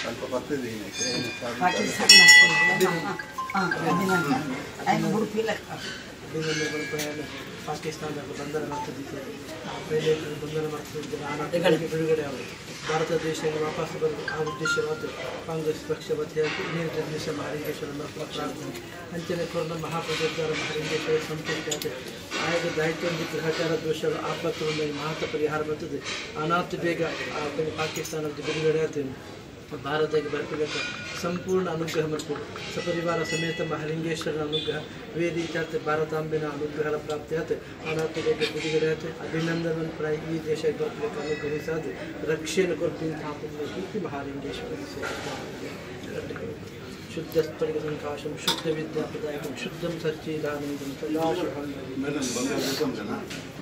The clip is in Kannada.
ಸ್ವಲ್ಪ ಬರ್ತದೆ ಈಗ. ಪಾಕಿಸ್ತಾನ ಅಭಿನಂದನೆ ಆಯ್ತು ಉಡುಪಿಲ್ಲ ಅಭಿನಂದನೆಗಳು ಪ್ರಯಾಣ ಪಾಕಿಸ್ತಾನದ ಬಂಧನ ಮಾಡ್ತಿದ್ದಿದೆ ಆ ಪೈಲಟ್ ಬಂಧನ ಮಾಡ್ತಿದ್ದ ನಾನಾಟಿಗಳಿಗೆ ಬಿಡುಗಡೆ ಆಗುತ್ತೆ ಭಾರತ ದೇಶಕ್ಕೆ ವಾಪಸ್ ಬಂದು ಆ ಉದ್ದೇಶವಾದ ಕಾಂಗ್ರೆಸ್ ಪಕ್ಷ ವತಿಯಾಗಿ ನಿರ್ದೇಶ ಮಹಾಲಿಂಗೇಶ್ವರನ ಪ್ರಾರ್ಥನೆ ಅಂಚನೆ ಕೊರೋನಾ ಮಹಾಪ್ರಜಾರ ಮಹಾಲಿಂಗೇಶ್ವರ ಸಂಪೂರ್ಣ ಆಯ್ದ ದಾಯಿತ್ವೊಂದು ಗ್ರಹಚಾರ ದೋಷಗಳು ಆಪತ್ತುಂದಾಗಿ ಮಹತ್ವ ಪರಿಹಾರ ಬರ್ತದೆ ಅನಾಥ ಬೇಗ ಆ ಪಾಕಿಸ್ತಾನದ ಬಿಡುಗಡೆ ಆಗ್ತೇನೆ ಭಾರತಕ್ಕೆ ಬರ್ತಿಬೇಕು ಸಂಪೂರ್ಣ ಅನುಗ್ರಹ ಮಾಡ್ಕೊಂಡು ಸಪರಿವಾರ ಸಮೇತ ಮಹಾಲಿಂಗೇಶ್ವರನ ಅನುಗ್ರಹ ವೇದಿ ಜಾತಿ ಭಾರತಾಂಬಿನ ಅನುಗ್ರಹದ ಪ್ರಾಪ್ತಿ ಆಯ್ತು ಅನಾಥರಿಗೆ ಬಿಡುಗಡೆ ಆಯ್ತು ಅಭಿನಂದನ ಪ್ರಾಯ ಈ ದೇಶಕ್ಕೆ ಬರ್ಬೇಕು ಅನುಗ್ರಹಿಸಾದು ರಕ್ಷೆಯನ್ನು ಕೊಡ್ತೀನಿ ಹಾಕಿ ಮಹಾಲಿಂಗೇಶ್ವರ ಶುದ್ಧ ಸ್ಫಟಿಕ ಸಂಕಾಶಂ ಶುದ್ಧ ವಿದ್ಯಾಪದಾಯಕಂ ಶುದ್ಧಂ ಸಚ್ಚಿದಾನಂದಂ ಸದಾಶಿವಂ ಮೇಡಮ್ ಬಂಗಾರ ಉಂಟಲ್ಲ